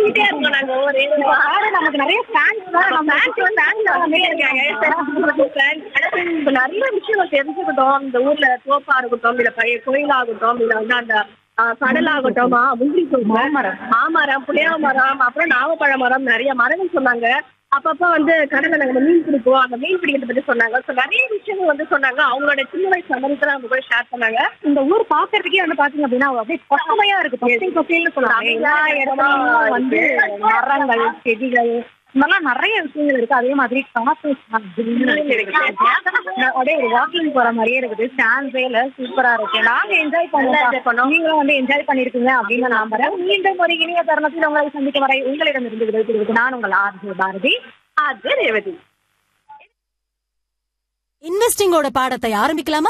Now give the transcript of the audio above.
பேசிக்கிட்டே இருக்கோம் நாங்க ஒரே பாரு, நமக்கு நிறைய fans தான் நம்ம ஃபேன்ஸ் வந்து ஃபேன்ஸ் வந்துட்டே இருக்காங்க இப்ப நிறைய விஷயம் தெரிஞ்சுக்கிட்டோம் இந்த ஊர்ல தோப்பா இருக்கட்டும் இல்ல பழைய கோயிலாகட்டும் இல்ல வந்து அந்த ஆஹ், கடலாகட்டும் ஆ, முந்திரி தோப்பு மாமரம். மாமரம் புளியா மரம் அப்புறம் நாவப்பழ மரம் நிறைய மரங்கள் சொன்னாங்க அப்பப்ப வந்து கடல்ல நாங்க மீன் பிடிப்போம் அந்த மீன் பிடிக்கிறத பத்தி சொன்னாங்க So, நிறைய விஷயங்கள் வந்து சொன்னாங்க அவங்களோட சின்ன வயசு அனுபவத்தை அவங்க கூட ஷேர் பண்ணாங்க இந்த ஊர் பாக்குறதுக்கே வந்து பாத்தீங்க அப்படின்னா அப்படியே பசுமையா இருக்கு பச்சை பசேல்னு சொல்லுவாங்க எல்லா இடத்துலயும் வந்து மரங்கள் செடிகள் இந்த மாதிரிலாம் நிறைய விஷயங்கள் இருக்கு அதே மாதிரி காசு அப்படியே ஒரு வாக்கிங் போற மாதிரியே இருக்குது சான்ஸேல சூப்பரா இருக்கு நாங்க என்ஜாய் பண்ணோம் நீங்களும் வந்து என்ஜாய் பண்ணிருக்கீங்க அப்படின்னு நான் நம்புறேன் மீண்டும் ஒரு இனிய தருணத்தில் உங்களை சந்திக்கும் வரை உங்களிடம் இருந்து விடைபெறுவது நான் உங்கள் ஆர்ஜி பாரதி அது ரேவதி இன்வெஸ்டிங்கோட பாடத்தை ஆரம்பிக்கலாமா